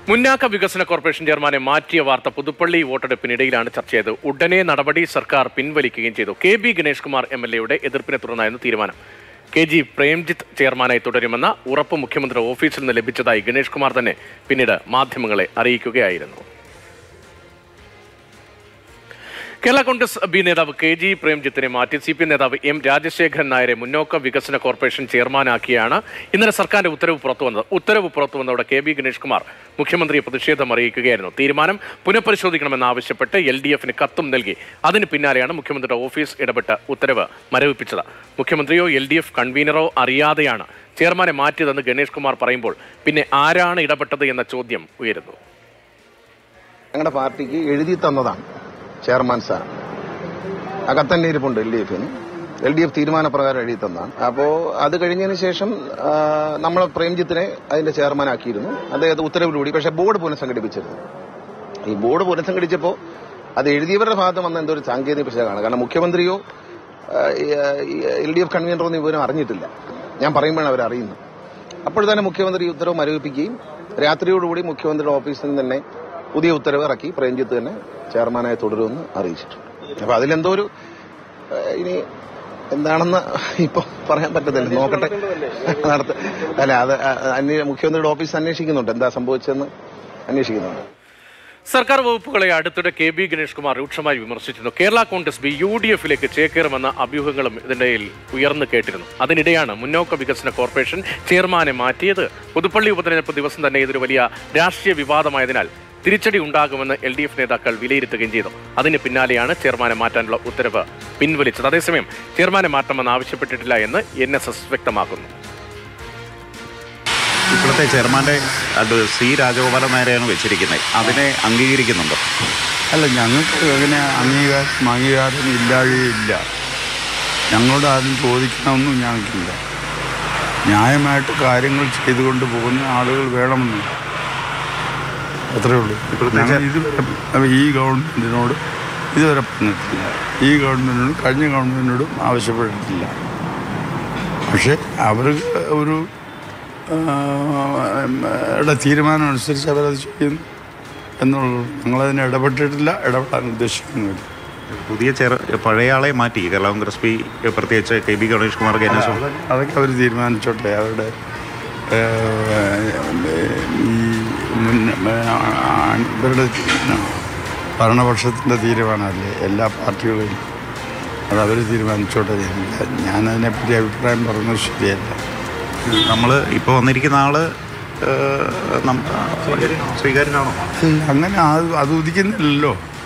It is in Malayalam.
മുന്നാക്ക വികസന കോർപ്പറേഷൻ ചെയർമാനെ മാറ്റിയ വാർത്ത പുതുപ്പള്ളി വോട്ടെടുപ്പിനിടയിലാണ് ചർച്ച ചെയ്തത് ഉടനെ നടപടി സർക്കാർ പിൻവലിക്കുകയും ചെയ്തു K B Ganesh Kumar M L എയുടെ എതിർപ്പിനെ തുടർന്നായിരുന്നു തീരുമാനം കെ ജി പ്രേംജിത്ത് ചെയർമാനായി തുടരുമെന്ന ഉറപ്പ് മുഖ്യമന്ത്രി ഓഫീസിൽ നിന്ന് ലഭിച്ചതായി ഗണേഷ് കുമാർ തന്നെ പിന്നീട് മാധ്യമങ്ങളെ അറിയിക്കുകയായിരുന്നു കേരള കോൺഗ്രസ് ബി നേതാവ് കെ ജി പ്രേംജിത്തിനെ മാറ്റി സി പി എം നേതാവ് എം രാജശേഖരൻ നായരെ മുന്നോക്ക വികസന കോർപ്പറേഷൻ ചെയർമാനാക്കിയാണ് ഇന്നലെ സർക്കാരിന്റെ ഉത്തരവ് പുറത്തു വന്നത് ഉത്തരവ് പുറത്തു വന്നതോടെ കെ ബി ഗണേഷ് കുമാർ മുഖ്യമന്ത്രിയെ പ്രതിഷേധം അറിയിക്കുകയായിരുന്നു തീരുമാനം പുനഃപരിശോധിക്കണമെന്നാവശ്യപ്പെട്ട് എൽ ഡി എഫിന് കത്തും നൽകി അതിന് പിന്നാലെയാണ് മുഖ്യമന്ത്രിയുടെ ഓഫീസ് ഇടപെട്ട് ഉത്തരവ് മരവിപ്പിച്ചത് മുഖ്യമന്ത്രിയോ എൽ ഡി എഫ് കൺവീനറോ അറിയാതെയാണ് ചെയർമാനെ മാറ്റിയതെന്ന് ഗണേഷ് കുമാർ പറയുമ്പോൾ പിന്നെ ആരാണ് ഇടപെട്ടത് എന്ന ചോദ്യം ഉയരുന്നു ഞങ്ങളുടെ പാർട്ടിക്ക് എഴുതി തന്നതാണ് ചെയർമാൻ സ്ഥാനം ആ കത്തന്നെ ഇരിപ്പുണ്ട് എൽ ഡി എഫിന് എൽ ഡി എഫ് തീരുമാനപ്രകാരം എഴുതി തന്നതാണ് അപ്പോൾ അത് കഴിഞ്ഞതിന് ശേഷം ആ, നമ്മൾ പ്രേംജിത്തിനെ അതിന്റെ ചെയർമാനാക്കിയിരുന്നു അദ്ദേഹത്തെ ഉത്തരവിലൂടി പക്ഷേ ബോർഡ് പുനഃസംഘടിപ്പിച്ചിരുന്നു ഈ ബോർഡ് പുനഃസംഘടിച്ചപ്പോൾ അത് എഴുതിയവരുടെ ഭാഗത്ത് വന്ന എന്തോ ഒരു സാങ്കേതിക പിശകാണ് കാരണം മുഖ്യമന്ത്രിയോ എൽ ഡി എഫ് കൺവീനറോ ഒന്നും ഇവരും അറിഞ്ഞിട്ടില്ല ഞാൻ പറയുമ്പോഴാണ് അവർ അറിയുന്നത് അപ്പോൾ തന്നെ മുഖ്യമന്ത്രി ഈ ഉത്തരവ് മരവിപ്പിക്കുകയും രാത്രിയോടുകൂടി മുഖ്യമന്ത്രിയുടെ ഓഫീസിൽ നിന്ന് തന്നെ പുതിയ ഉത്തരവ് ഇറക്കി പ്രേംജിത്ത് തന്നെ ചെയർമാനായി തുടരുമെന്ന് അറിയിച്ചിട്ടുണ്ട് അപ്പൊ അതിലെന്തോ ഒരു ഏഹ്, ഇനി എന്താണെന്ന് ഇപ്പൊ പറയാൻ പറ്റത്തില്ല നോക്കട്ടെ നടത്ത അല്ല അത് അന്വേ- മുഖ്യമന്ത്രിയുടെ ഓഫീസ് അന്വേഷിക്കുന്നുണ്ട് എന്താ സംഭവിച്ചതെന്ന് അന്വേഷിക്കുന്നുണ്ട് സർക്കാർ വകുപ്പുകളെ അടുത്തിടെ കെ ബി ഗണേഷ് കുമാർ രൂക്ഷമായി വിമർശിച്ചിരുന്നു Kerala Congress B U D എഫിലേക്ക് ചേക്കേറുമെന്ന അഭ്യൂഹങ്ങളും ഇതിനിടയിൽ ഉയർന്നു കേട്ടിരുന്നു അതിനിടെയാണ് മുന്നോക്ക വികസന കോർപ്പറേഷൻ ചെയർമാനെ മാറ്റിയത് പുതുപ്പള്ളി ഉപതെരഞ്ഞെടുപ്പ് ദിവസം തന്നെ ഇതൊരു വലിയ രാഷ്ട്രീയ വിവാദമായതിനാൽ തിരിച്ചടി ഉണ്ടാകുമെന്ന് എൽ ഡി എഫ് നേതാക്കൾ വിലയിരുത്തുകയും ചെയ്തു അതിന് പിന്നാലെയാണ് ചെയർമാനെ മാറ്റാനുള്ള ഉത്തരവ് പിൻവലിച്ചത് അതേസമയം ചെയർമാനെ മാറ്റണമെന്ന് ആവശ്യപ്പെട്ടിട്ടില്ല എന്ന് എൻ എസ് എസ് വ്യക്തമാക്കുന്നു ഇപ്പോഴത്തെ ചെയർമാന്റെ അത് സി രാജഗോപാലൻ നായരെയാണ് വെച്ചിരിക്കുന്നത് അതിനെ അംഗീകരിക്കുന്നുണ്ടോ അല്ല ഞങ്ങൾക്ക് അങ്ങനെ അംഗീകാരം അംഗീകാരം ഇല്ലാതെയില്ല ഞങ്ങളോട് ആരും ചോദിക്കണമെന്നും ഞങ്ങൾക്കില്ല ന്യായമായിട്ട് കാര്യങ്ങൾ ചെയ്തുകൊണ്ട് പോകുന്ന ആളുകൾ വേണമെന്ന് അത്രേ ഉള്ളൂ ഇപ്പോഴത്തെ ഞങ്ങൾ ചെ- ഇതുവരെ ഈ ഗവൺമെൻറ്റിനോട് ഇതുവരെ പറഞ്ഞിട്ടില്ല ഈ ഗവൺമെൻറ്റിനോടും കഴിഞ്ഞ ഗവൺമെൻറ്റിനോടും ആവശ്യപ്പെട്ടിട്ടില്ല പക്ഷേ അവർ ഒരു ആ, യുടെ തീരുമാനം അനുസരിച്ച് അവരത് ചെയ്യുന്നു എന്നുള്ളൂ ഞങ്ങളതിന് ഇടപെട്ടിട്ടില്ല ഇടപെടാൻ ഉദ്ദേശിക്കുന്നുമില്ല പുതിയ ചെയർ പഴയ ആളെ മാറ്റി കേരള കോൺഗ്രസ് പി പ്രത്യേകിച്ച് കെ ബി ഗണേഷ് കുമാർ ഗണേശ് അതൊക്കെ അതൊക്കെ അവർ തീരുമാനിച്ചോട്ടെ അവരുടെ ഏ, ഈ മുൻ ആ, ഇവരുടെ ഭരണപക്ഷത്തിൻ്റെ തീരുമാനമല്ലേ എല്ലാ പാർട്ടികളിലും അത് അവർ തീരുമാനിച്ചോട്ടെ ഞാൻ- ഞാനതിനെപ്പറ്റി അഭിപ്രായം പറഞ്ഞത് ശരിയല്ല നമ്മൾ ഇപ്പോൾ വന്നിരിക്കുന്ന ആള് ഏഹ്, നം- സ്വീകാര്യനാണോ അല്ല, അങ്ങനെ അത് അത് ഉദിക്കുന്നില്ലല്ലോ